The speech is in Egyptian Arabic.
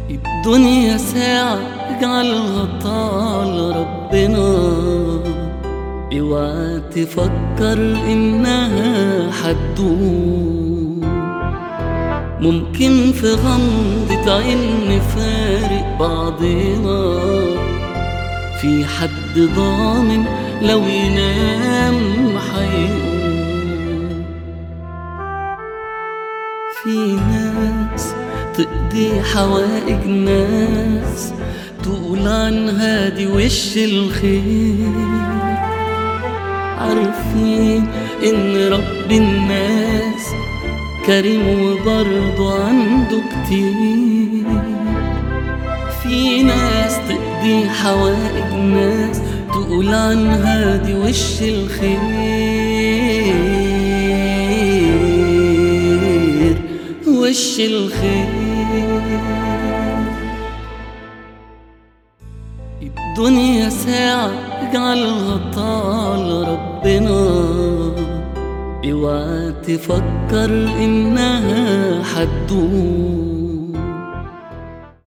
الدنيا ساعة اجعلها طال ربنا اوعى تفكر انها حتدوم ممكن في غمضة عين نفارق بعضنا في حد ضامن لو ينام حيقوم في ناس تقضي حوائج ناس تقول عنها دي وش الخير عارفين ان رب الناس كريم وبرضه عنده كتير في ناس تقضي حوائج ناس تقول عنها دي وش الخير وش الخير الدنيا ساعة اجعلها طال ربنا اوعى تفكر انها حتدوم